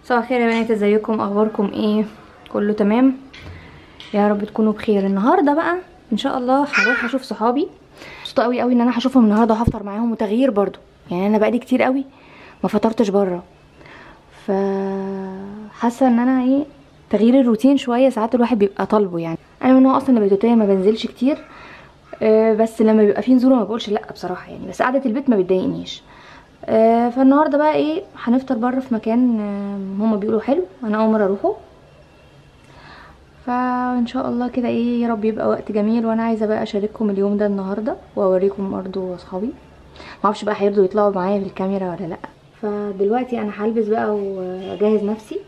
صباح الخير يا بنات ازيكم اخباركم ايه كله تمام يا رب تكونوا بخير النهارده بقى ان شاء الله هروح اشوف صحابي مبسوطه قوي قوي ان انا هشوفهم النهارده وهفطر معاهم وتغيير برضو يعني انا بقالي كتير قوي ما فطرتش بره ف حاسه ان انا ايه تغيير الروتين شويه ساعات الواحد بيبقى طالبه يعني انا من نوع اصلا بيتوتيه ما بنزلش كتير آه، بس لما بيبقى في نزوله ما بقولش لا بصراحه يعني بس قعده البيت ما بتضايقنيش آه، فالنهارده بقى ايه هنفطر بره في مكان آه، هما بيقولوا حلو انا اول مره اروحه فان شاء الله كده ايه يا رب يبقى وقت جميل وانا عايزه بقى اشارككم اليوم ده النهارده واوريكم برضو اصحابي معرفش بقى هيرضوا يطلعوا معايا في الكاميرا ولا لا فدلوقتي انا هلبس بقى واجهز نفسي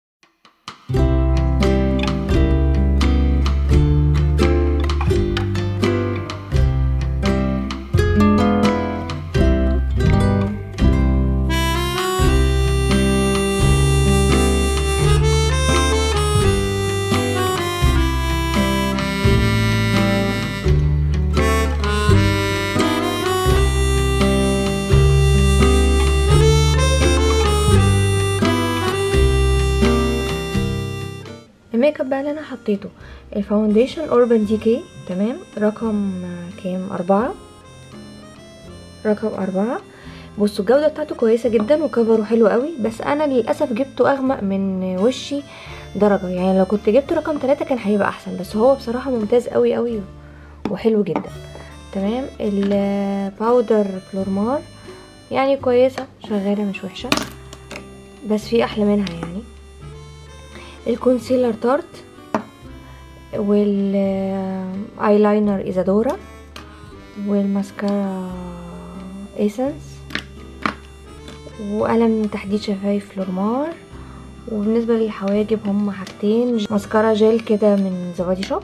الميك اب بقى اللي انا حطيته الفاونديشن اوربان دي كي تمام رقم آه، كام أربعة رقم أربعة بصوا الجودة بتاعته كويسة جدا وكفره حلو قوي بس انا للأسف جبته اغمق من وشي درجة يعني لو كنت جبته رقم ثلاثة كان هيبقى احسن بس هو بصراحة ممتاز قوي قوي وحلو جدا تمام الباودر فلورمار يعني كويسة شغالة مش وحشة بس في احلى منها يعني الكونسيلر تارت والايلاينر ايزادورا والماسكارا ايسنس وقلم تحديد شفايف فلورمار وبالنسبة للحواجب هم حاجتين ماسكارا جيل كده من زبادي شوب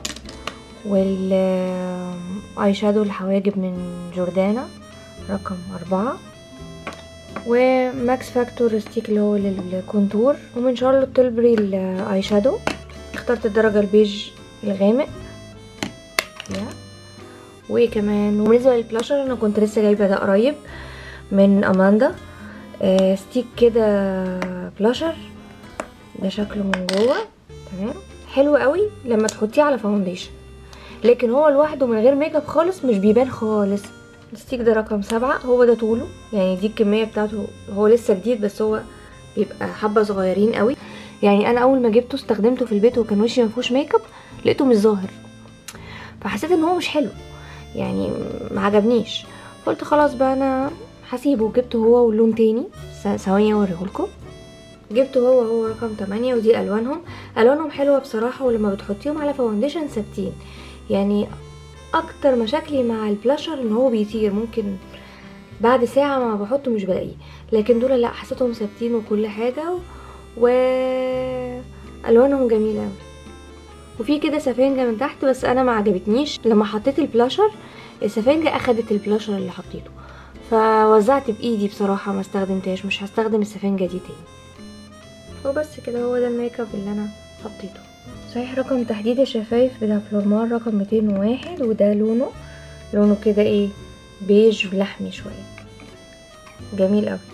والاي شادو الحواجب من جوردانا رقم أربعة وماكس فاكتور ستيك اللي هو للكونتور ومن شارلوت تلبري الاي شادو اخترت الدرجة البيج الغامق يا وكمان وبالنسبة للبلاشر انا كنت لسه جايبة ده قريب من اماندا آه ستيك كده بلاشر ده شكله من جوه تمام حلو قوي لما تحطيه على فاونديشن لكن هو لوحده من غير ميك اب خالص مش بيبان خالص الستيك ده رقم سبعة هو ده طوله يعني دي الكمية بتاعته هو لسه جديد بس هو بيبقى حبة صغيرين قوي يعني انا اول ما جبته استخدمته في البيت وكان وشي مفيهوش ميك اب لقيته مش ظاهر فحسيت ان هو مش حلو يعني ما عجبنيش قلت خلاص بقى انا هسيبه جبته هو واللون تاني س- ثواني اوريهولكم جبته هو هو رقم 8 ودي الوانهم الوانهم حلوه بصراحه ولما بتحطيهم على فاونديشن ثابتين يعني اكتر مشاكلي مع البلاشر ان هو بيطير ممكن بعد ساعة ما بحطه مش بلاقيه لكن دول لا حسيتهم ثابتين وكل حاجة و الوانهم جميلة أوي وفي كده سفنجة من تحت بس انا ما عجبتنيش لما حطيت البلاشر السفنجة اخدت البلاشر اللي حطيته فوزعت بايدي بصراحة ما استخدمتهاش مش هستخدم السفنجة دي تاني وبس كده هو ده الميك اب اللي انا حطيته صحيح رقم تحديد الشفايف بتاع فلورمار رقم 201 وده لونه لونه كده ايه بيج ولحمي شوية جميل قوي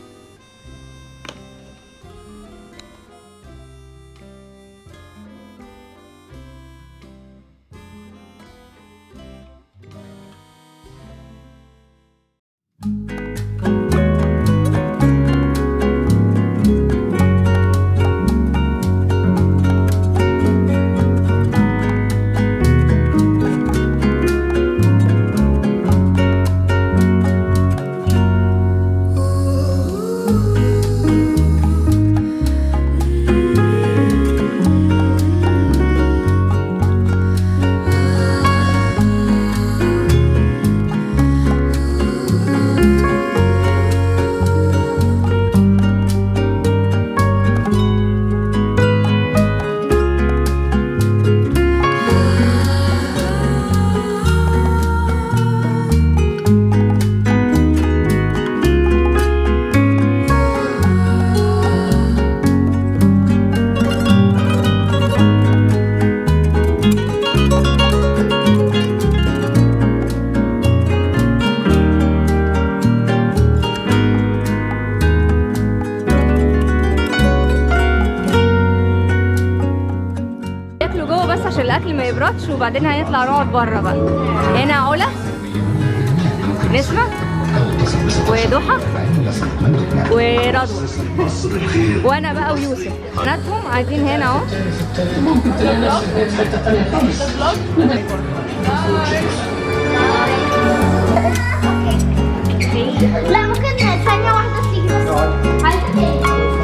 تاتش وبعدين هنطلع نقعد بره بقى هنا علا نسمة وضحى ورضوى وانا بقى ويوسف بناتهم قاعدين هنا اهو لا ممكن ثانية واحدة تيجي بس عايزة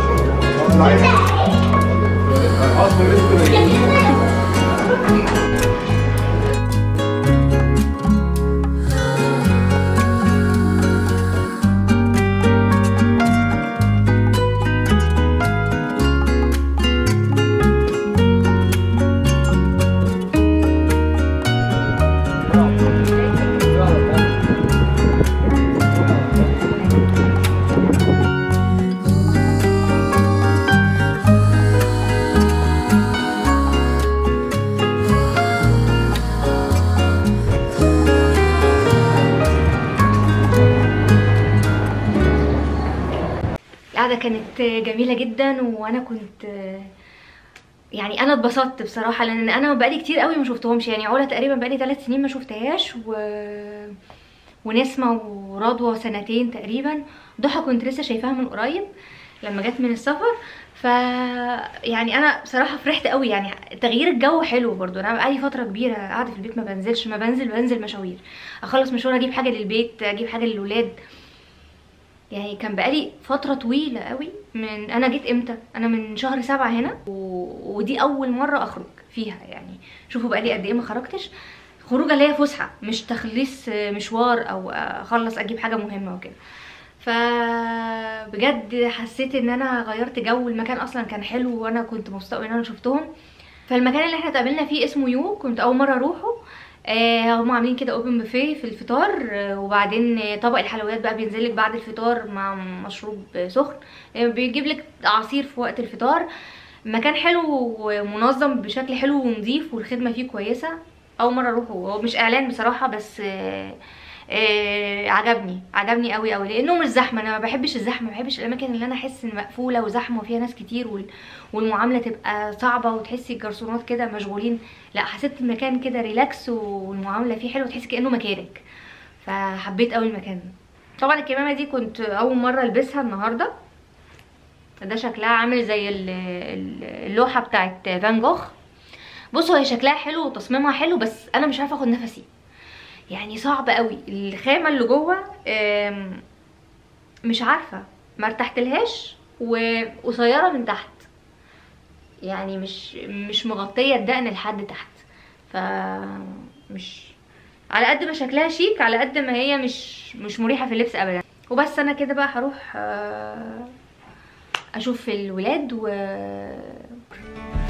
القعدة كانت جميلة جدا وانا كنت يعني انا اتبسطت بصراحة لان انا بقالي كتير قوي ما شفتهمش يعني علا تقريبا بقالي ثلاث سنين ما شفتهاش و... ونسمة ورضوى سنتين تقريبا ضحى كنت لسه شايفاها من قريب لما جت من السفر ف يعني انا بصراحه فرحت قوي يعني تغيير الجو حلو برضو انا بقالي فتره كبيره قاعده في البيت ما بنزلش ما بنزل بنزل مشاوير اخلص مشوار اجيب حاجه للبيت اجيب حاجه للولاد يعني كان بقالي فترة طويلة قوي من انا جيت امتى انا من شهر سبعة هنا و... ودي اول مرة اخرج فيها يعني شوفوا بقالي قد ايه ما خرجتش خروجه اللي هي فسحة مش تخليص مشوار او اخلص اجيب حاجة مهمة وكده فبجد حسيت ان انا غيرت جو المكان اصلا كان حلو وانا كنت مبسوطه ان انا شفتهم فالمكان اللي احنا اتقابلنا فيه اسمه يو كنت اول مره اروحه آه هم عاملين كده اوبن بوفيه في الفطار آه وبعدين آه طبق الحلويات بقى بينزل لك بعد الفطار مع مشروب سخن آه بيجيب لك عصير في وقت الفطار مكان حلو ومنظم بشكل حلو ونظيف والخدمه فيه كويسه اول مره اروحه هو مش اعلان بصراحه بس آه آه عجبني عجبني قوي قوي لانه مش زحمه انا ما بحبش الزحمه ما بحبش الاماكن اللي انا احس ان مقفوله وزحمه وفيها ناس كتير وال... والمعامله تبقى صعبه وتحسي الجرسونات كده مشغولين لا حسيت المكان كده ريلاكس والمعامله فيه حلوه تحسي كانه مكانك فحبيت قوي المكان ده طبعا الكمامه دي كنت اول مره البسها النهارده ده شكلها عامل زي اللوحه بتاعت فان جوخ بصوا هي شكلها حلو وتصميمها حلو بس انا مش عارفه اخد نفسي يعني صعب قوي الخامه اللي جوه مش عارفه ما ارتحتلهاش وقصيره من تحت يعني مش مش مغطيه الدقن لحد تحت ف مش على قد ما شكلها شيك على قد ما هي مش مش مريحه في اللبس ابدا وبس انا كده بقى هروح اشوف الولاد و